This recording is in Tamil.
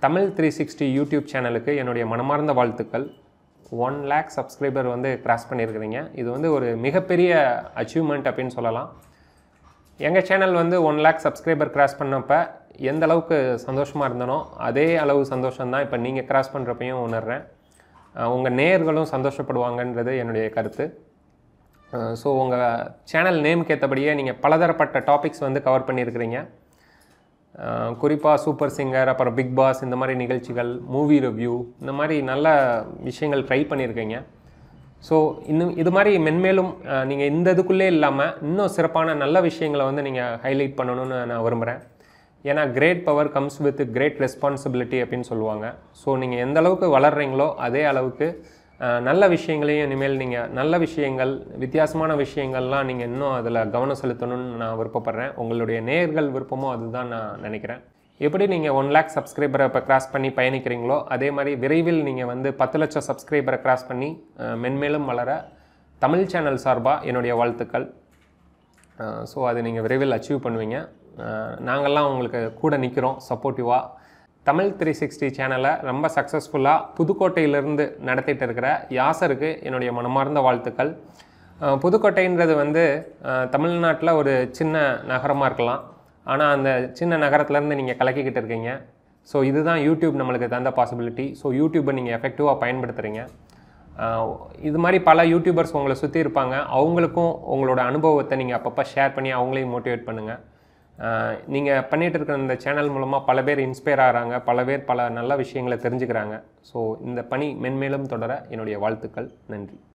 தமிழ் த்ரீ சிக்ஸ்டி யூடியூப் சேனலுக்கு என்னுடைய மனமார்ந்த வாழ்த்துக்கள் ஒன் லேக் சப்ஸ்கிரைபர் வந்து கிராஸ் பண்ணியிருக்கிறீங்க இது வந்து ஒரு மிகப்பெரிய அச்சீவ்மெண்ட் அப்படின்னு சொல்லலாம் எங்கள் சேனல் வந்து ஒன் லேக் சப்ஸ்கிரைபர் கிராஸ் பண்ணப்போ எந்த அளவுக்கு சந்தோஷமாக இருந்தனோ அதே அளவு சந்தோஷம்தான் இப்போ நீங்கள் கிராஸ் பண்ணுறப்பையும் உணர்றேன் உங்கள் நேயர்களும் சந்தோஷப்படுவாங்கன்றது என்னுடைய கருத்து ஸோ உங்கள் சேனல் நேமுக்கு ஏற்றபடியே நீங்கள் பலதரப்பட்ட டாபிக்ஸ் வந்து கவர் பண்ணியிருக்கிறீங்க குறிப்பாக சூப்பர் சிங்கர் அப்புறம் பிக் பாஸ் இந்த மாதிரி நிகழ்ச்சிகள் மூவி ரிவ்யூ இந்த மாதிரி நல்ல விஷயங்கள் ட்ரை பண்ணியிருக்கீங்க ஸோ இன்னும் இது மாதிரி மென்மேலும் நீங்கள் இந்த இதுக்குள்ளே இல்லாமல் இன்னும் சிறப்பான நல்ல விஷயங்களை வந்து நீங்கள் ஹைலைட் பண்ணணும்னு நான் விரும்புகிறேன் ஏன்னா great power comes with great responsibility அப்படின்னு சொல்லுவாங்க ஸோ நீங்கள் எந்த அளவுக்கு வளர்கிறீங்களோ அதே அளவுக்கு அஹ், நல்ல விஷயங்களையும் இனிமேல் நீங்கள் நல்ல விஷயங்கள் வித்தியாசமான விஷயங்கள்லாம் நீங்கள் இன்னும் அதில் கவனம் செலுத்தணும்னு நான் விருப்பப்படுறேன் உங்களுடைய நேர்கள் விருப்பமும் அதுதான் நான் நினைக்கிறேன் எப்படி நீங்கள் ஒன் லேக் சப்ஸ்கிரைபரை இப்போ கிராஸ் பண்ணி பயணிக்கிறீங்களோ அதே மாதிரி விரைவில் நீங்கள் வந்து பத்து லட்சம் சப்ஸ்கிரைபரை கிராஸ் பண்ணி அஹ், மென்மேலும் வளர தமிழ் சேனல் சார்பாக என்னுடைய வாழ்த்துக்கள் ஸோ அது நீங்கள் விரைவில் அச்சீவ் பண்ணுவீங்க அஹ், நாங்கள்லாம் உங்களுக்கு கூட நிற்கிறோம் சப்போர்ட்டிவாக தமிழ் த்ரீ சிக்ஸ்டி சேனலை ரொம்ப சக்ஸஸ்ஃபுல்லாக புதுக்கோட்டையிலேருந்து நடத்திட்டு இருக்கிற யாசருக்கு என்னுடைய மனமார்ந்த வாழ்த்துக்கள் அஹ், புதுக்கோட்டைன்றது வந்து தமிழ்நாட்டில் ஒரு சின்ன நகரமாக இருக்கலாம் ஆனால் அந்த சின்ன நகரத்துலேருந்து நீங்கள் கலக்கிக்கிட்டு இருக்கீங்க ஸோ இதுதான் யூடியூப் நம்மளுக்கு தந்த பாசிபிலிட்டி ஸோ யூடியூப்பை நீங்கள் எஃபெக்டிவாக பயன்படுத்துகிறீங்க ஆஹ் இது மாதிரி பல யூடியூபர்ஸ் உங்களை சுற்றி இருப்பாங்க அவங்களுக்கும் உங்களோட அனுபவத்தை நீங்கள் அப்பப்போ ஷேர் பண்ணி அவங்களையும் மோட்டிவேட் பண்ணுங்கள் நீங்கள் பண்ணிகிட்டு இருக்கிற இந்த சேனல் மூலமாக பல பேர் இன்ஸ்பயர் ஆகிறாங்க பல பேர் பல நல்ல விஷயங்களை தெரிஞ்சுக்கிறாங்க ஸோ இந்த பணி மென்மேலும் தொடர என்னுடைய வாழ்த்துக்கள் நன்றி